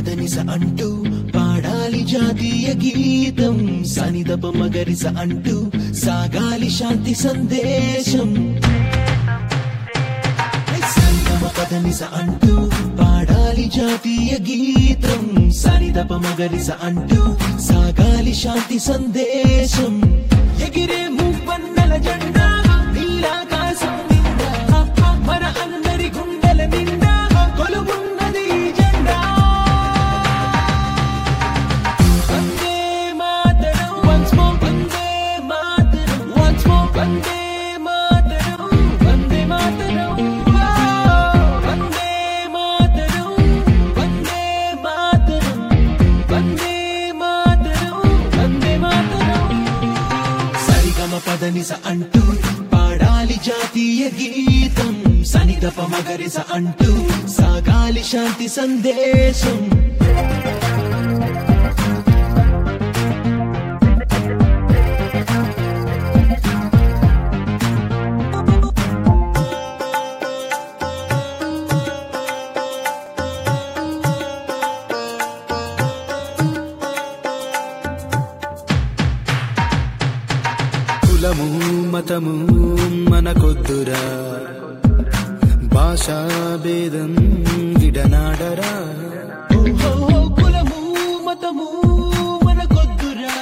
పదనిస అంటూ పాడాలి జాతీయ గీతం సనిదప మగరిస అంటూ సాగాలి శాంతి సందేశం సనిదప పదనిస అంటూ పాడాలి జాతీయ గీతం సనిదప మగరిస అంటూ సాగాలి శాంతి సందేశం ఎగిరే మువ్వన్నెల జెండా నీలాకాశం నిండా మన అందరి గుండెల నిండా కొలువున్నది ఈ జెండా వందే మాతరం once more వందే మాతరం once more వందే మాతరం వందే మాతరం వందే మాతరం వందే మాతరం వందే మాతరం వందే మాతరం సరిగమ పదనిస అంటూ పాడాలి జాతీయ గీతం సనిదప మగరిస అంటూ సాగాలి శాంతి సందేశం కులము మతము మనకొద్దురా భాషా భేదం విడనాడరా ఓహో కులము మతము మనకొద్దురా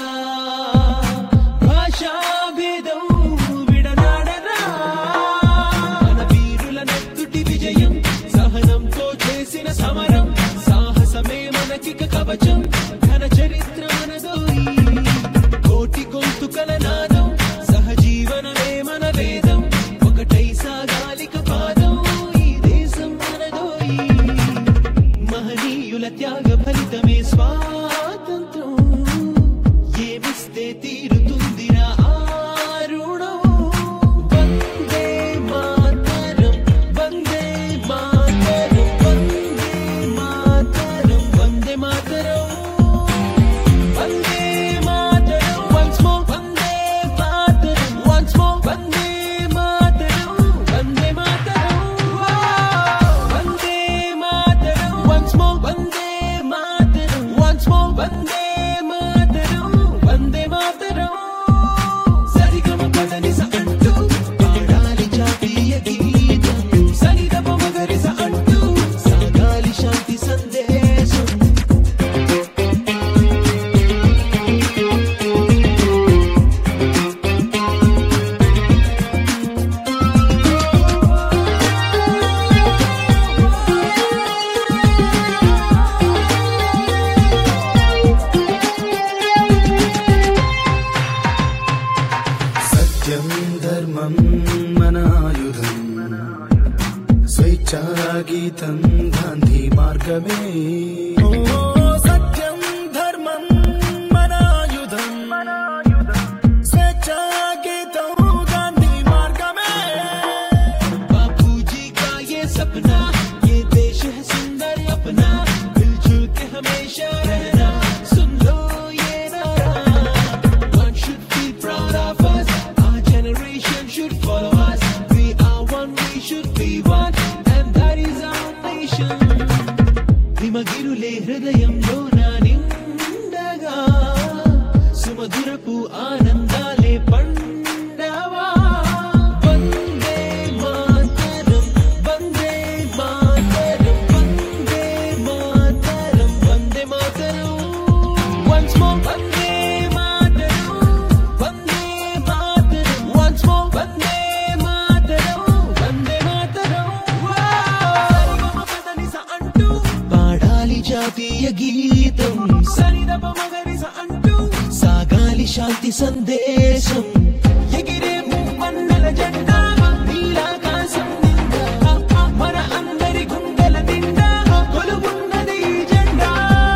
భాషా భేదం విడనాడరా మన వీరుల నెత్తుటి విజయం సహనంతో చేసిన సమరం సాహసమే మనకిక కవచం ఘన చరిత్ర మనదోయి కోటి గొంతుకల నాదం సహజీవనమే మన వేదం ఒకటై సాగాలిక పాదం ఈ దేశం మనదోయి మహనీయుల త్యాగ ఫలితమే స్వాతంత్రం ఏమిస్తే తీరుతుందిరా ఆరుణం వందే మాతరం వందే మాతరం వందే మాతరం వందే మాతరం వందే మాతరం once more వందే మాతరం once more వందే మాతరం వందే మాతరం వందే మాతరం once more వందే మాతరం once more వందే మాతరం వందే మాతరం సరిగమ పదనిస అంటూ పాడాలి జాతీయ గీతం సరిగమ మగరిస అంటూ సాగాలి శాంతి సందేశం సత్యం ధర్మం మన ఆయుధం స్వేచ్ఛా గీతం గాంధీ మార్గమే ఓ సత్యం ధర్మం మన ఆయుధం స్వేచ్ఛా గీతం గాంధీ మార్గమే बापूजी का ये सपना ये देश है सुंदर अपना मिलजुल के हमेशा रहना सुन लो ये नारा One should feel proud of us Our generation should follow us We are one, we should be one And that is our nation హిమగిరులే హృదయంలో నా నిండగా సుమధురపు ఆనందాలే పండవా వందే మాతరం వందే మాతరం వందే మాతరం వందే మాతరం once more వందే మాతరం వందే మాతరం once more వందే మాతరం వందే మాతరం సరిగమ పదనిస అంటూ పాడాలి జాతీయ గీతం సరిదప మగరిస అంటూ సాగాలి శాంతి సందేశం ఎగిరే మువ్వన్నెల జెండా నీలాకాశం నిండా మన అందరి గుండెల నిండా కొలువున్నది ఈ జెండా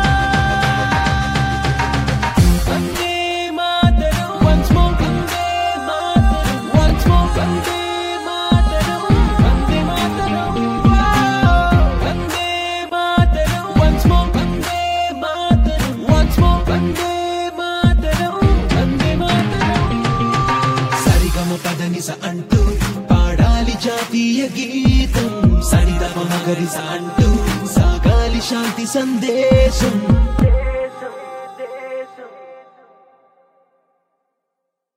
వందే మాతరం once more వందే మాతరం once more వందే మాతరం వందే మాతరం వందే మాతరం once more వందే మాతరం once more వందే మాతరం వందే మాతరం సరిగమ పదనిస అంటూ పాడాలి జాతీయ గీతం సరిదమ మగరిస అంటూ సాగాలి తొలి శాంతి సందేశం